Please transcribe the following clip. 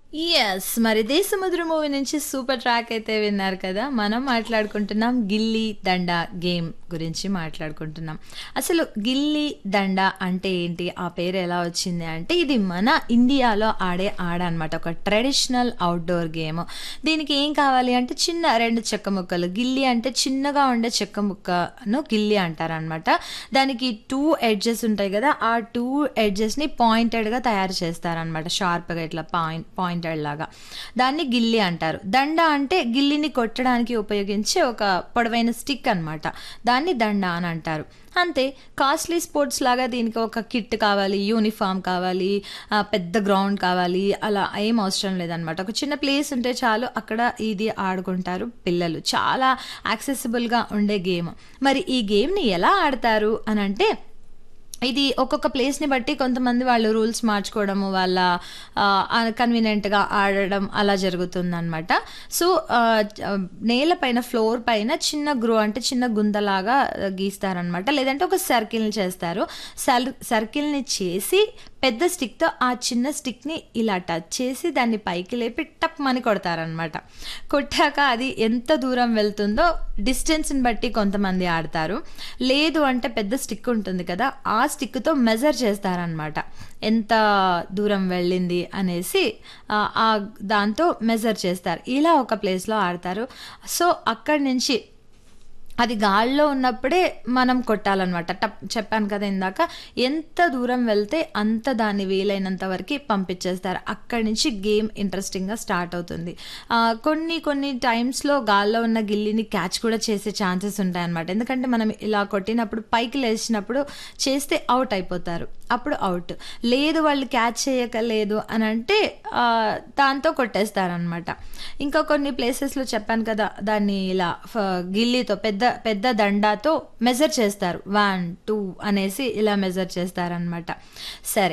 Yes. మరి 'Desamuduru' movie నుంచి super track అయితే విన్నారు కదా! మనం మాట్లాడుకుంటున్నాం 'గిల్లీ దండ' గేమ్ గురించి మాట్లాడుకుంటున్నాం. అసలు గిల్లీ దండ అంటే ఏంటి? ఆ పేరు ఎలా వచ్చింది అంటే ఇది మన ఇండియాలో ఆడే ఆట అనమాట. ఒక ట్రెడిషనల్ ఔట్‌డోర్ గేమ్. దీనికి ఏం కావాలి అంటే చిన్న 2 చెక్క ముక్కలు. గిల్లీ అంటే చిన్నగా ఉండే చెక్క ముక్కను గిల్లీ అంటారనమాట. దానికి 2 ఎడ్జెస్ ఉంటాయి కదా! ఆ 2 ఎడ్జెస్‌ని పాయింటెడ్‌గా తయారు చేస్తారనమాట. షార్ప్‌గా ఇట్లా పాయింట్ పాయింటెడ్ లాగా. దాన్ని గిల్లీ అంటారు. దండ అంటే గిల్లీని కొట్టడానికి ఉపయోగించే ఒక పొడవైన స్టిక్ అనమాట. దాన్ని దండ అని అంటారు. అంతే కాస్ట్‌లీ స్పోర్ట్స్ లాగా దీనికి ఒక కిట్ కావాలి, యూనిఫార్మ్ కావాలి, ఆహ్, పెద్ద గ్రౌండ్ కావాలి. అలా ఏం అవసరం లేదనమాట. ఒక చిన్న ప్లేస్ ఉంటే చాలు అక్కడ ఇది ఆడుకుంటారు పిల్లలు. చాలా యాక్సెసిబుల్‌గా ఉండే గేమ్. మరి ఈ గేమ్‌ని ఎలా ఆడతారు అనంటే ఇది ఒక్కొక్క ప్లేస్‌ని బట్టి కొంతమంది వాళ్ళు రూల్స్ మార్చుకోవడము, వాళ్ళ ఆహ్, కన్వీనియంట్‌గా ఆడడం అలా జరుగుతుందనమాట. సో, ఆహ్, నేల పైన ఫ్లోర్ పైన చిన్న గ్రో అంటే చిన్న గుంతలాగా గీస్తారనమాట. లేదంటే ఒక సర్కిల్‌ని చేస్తారు. సల్ సర్కిల్‌ని చేసి పెద్ద స్టిక్‌తో ఆ చిన్న స్టిక్‌ని ఇలా టచ్ చేసి దాన్ని పైకి లేపి టప్‌మని కొడతారనమాట. కొట్టాక అది ఎంత దూరం వెళ్తుందో డిస్టెన్స్‌ని బట్టి కొంతమంది ఆడతారు. లేదు అంటే పెద్ద స్టిక్ ఉంటుంది కదా! ఆ స్టిక్‌తో మెజర్ చేస్తారనమాట. ఎంత దూరం వెళ్ళింది అనేసి ఆహ్, ఆహ్, దాంతో మెజర్ చేస్తారు. ఇలా ఒక ప్లేస్‌లో ఆడతారు. సో, అక్కడి నుంచి అది గాల్లో ఉన్నప్పుడే మనం కొట్టాలనమాట. టప్ చెప్పాను కదా ఇందాక. ఎంత దూరం వెళ్తే అంత దాన్ని వీలైనంత వరకి పంపించేస్తారు. అక్కడి నుంచి గేమ్ ఇంట్రెస్టింగ్‌గా స్టార్ట్ అవుతుంది. ఆహ్, కొన్ని కొన్ని టైమ్స్‌లో గాల్లో ఉన్న గిల్లీని క్యాచ్ కూడా చేసే ఛాన్సెస్ ఉంటాయన్నమాట. ఎందుకంటే మనం ఇలా కొట్టినప్పుడు పైకి లేచినప్పుడు చేస్తే ఔట్ అయిపోతారు. అప్పుడు ఔట్. లేదు వాళ్ళు క్యాచ్ చేయకలేదు అనంటే ఆహ్, దాంతో కొట్టేస్తారనమాట. ఇంకా కొన్ని ప్లేసెస్‌లో చెప్పాను కదా! దాన్ని ఇలా ఫ గిల్లీతో పెద్ద పెద్ద దండాతో మెజర్ చేస్తారు. 1, 2 అనేసి ఇలా మెజర్ చేస్తారనమాట. సరే